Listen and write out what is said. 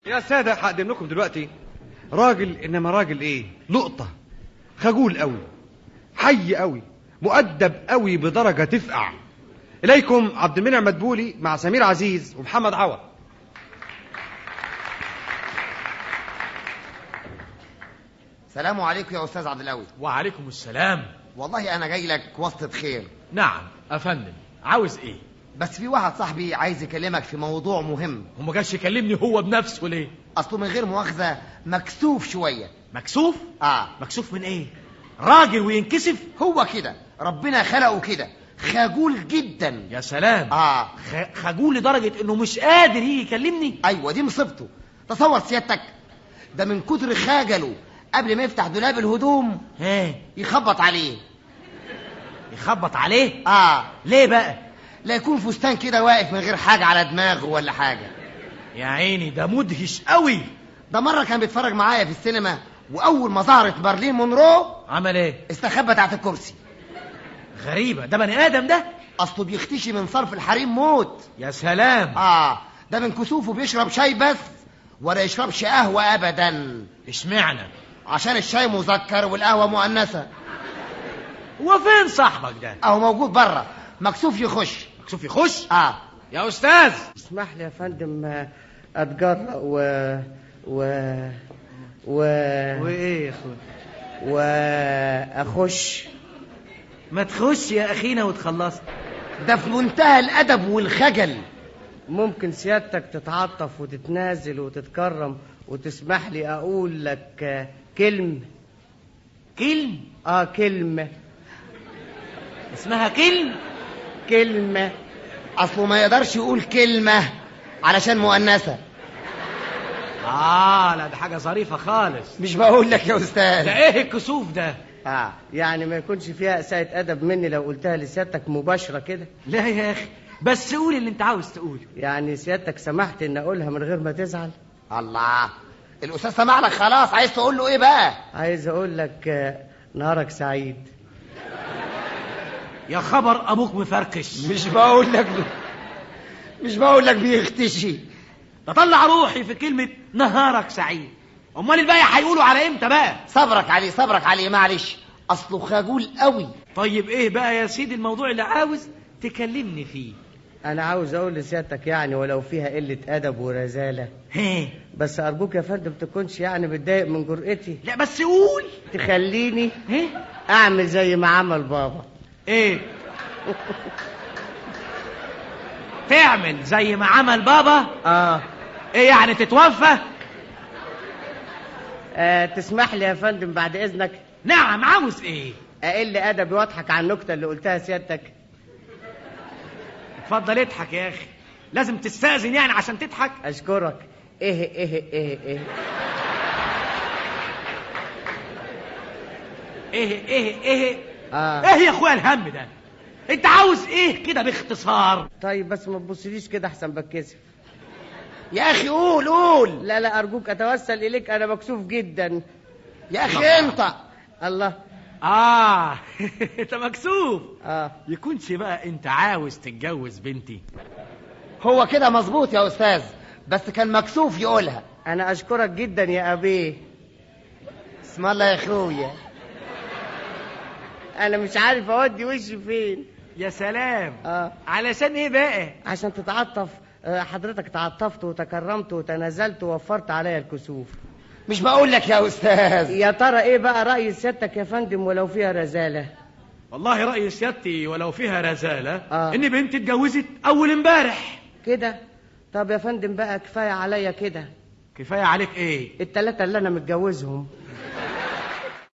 يا سادة هقدم لكم دلوقتي راجل انما راجل ايه لقطة خجول قوي حي قوي مؤدب قوي بدرجة تفقع اليكم عبد المنعم مدبولي مع سمير عزيز ومحمد عوض سلام عليكم يا استاذ عبد القوي وعليكم السلام والله انا جاي لك واسطه خير نعم افندم عاوز ايه بس في واحد صاحبي عايز يكلمك في موضوع مهم وما جاش يكلمني هو بنفسه ليه اصله من غير مؤاخذه مكسوف شويه مكسوف اه مكسوف من ايه راجل وينكسف هو كده ربنا خلقه كده خجول جدا يا سلام اه خ- خجول لدرجة انه مش قادر يجي يكلمني ايوه دي مصيبته تصور سيادتك ده من كتر خجله قبل ما يفتح دولاب الهدوم ها يخبط عليه يخبط عليه اه ليه بقى لا يكون فستان كده واقف من غير حاجه على دماغه ولا حاجه يا عيني ده مدهش قوي ده مره كان بيتفرج معايا في السينما واول ما ظهرت مارلين مونرو عمل ايه استخبى تحت الكرسي غريبة ده بني ادم ده اصله بيختشي من صرف الحريم موت يا سلام اه ده من كسوفه بيشرب شاي بس ولا يشربش قهوه ابدا اشمعنى عشان الشاي مذكر والقهوه مؤنثه هو فين صاحبك ده اهو موجود بره مكسوف يخش مكسوف يخش اه يا استاذ اسمح لي يا فندم آه، اتجرأ و و و وايه يا اخويا واخش ما تخش يا اخينا وتخلص ده في منتهى الادب والخجل ممكن سيادتك تتعطف وتتنازل وتتكرم وتسمح لي اقول لك آه، كلمة كلم اه كلمة اسمها كلم كلمة اصله ما يقدرش يقول كلمه علشان مؤنثه اه لا ده حاجة ظريفة خالص مش بقول لك يا ده استاذ ايه الكسوف ده اه يعني ما يكونش فيها اساءة ادب مني لو قلتها لسيادتك مباشرة كده لا يا اخي بس قول اللي انت عاوز تقوله يعني سيادتك سمحت ان اقولها من غير ما تزعل الله الاستاذ سمع لك خلاص عايز تقول له ايه بقى عايز اقول لك آه، نهارك سعيد يا خبر ابوك مفركش مش بقول لك مش بقول لك بيختشي تطلع روحي في كلمة نهارك سعيد امال الباقي هيقولوا على امتى بقى صبرك عليه صبرك عليه معلش اصله خجول قوي طيب ايه بقى يا سيدي الموضوع اللي عاوز تكلمني فيه انا عاوز اقول لسيادتك يعني ولو فيها قلة ادب ورزالة ها بس ارجوك يا فندم تكونش يعني متضايق من جرأتي لا بس قول تخليني ها اعمل زي ما عمل بابا ايه تعمل زي ما عمل بابا اه, ايه يعني تتوفى آه تسمح لي يا فندم بعد اذنك نعم عاوز ايه اقل ادبي واضحك على النكته اللي قلتها سيادتك اتفضل اضحك يا اخي لازم تستأذن يعني عشان تضحك اشكرك ايه ايه ايه ايه ايه ايه ايه اه ايه يا اخويا الهم ده انت عاوز ايه كده باختصار طيب بس ما تبصليش كده احسن بتكسف يا اخي قول قول لا لا ارجوك اتوسل اليك انا مكسوف جدا يا اخي انت الله اه انت مكسوف اه يكونش بقى انت عاوز تتجوز بنتي هو كده مظبوط يا استاذ بس كان مكسوف يقولها انا اشكرك جدا يا ابيه اسم الله يا اخويا انا مش عارف اودي وشي فين يا سلام اه علشان ايه بقى عشان تتعطف آه، حضرتك تعطفت وتكرمت وتنازلت ووفرت عليا الكسوف مش بقول لك يا استاذ يا ترى ايه بقى رأي سيادتك يا فندم ولو فيها رزالة والله رأي سيادتي ولو فيها رزالة آه. ان بنتي اتجوزت اول امبارح كده طب يا فندم بقى كفاية عليا كده كفاية عليك ايه التلاتة اللي انا متجوزهم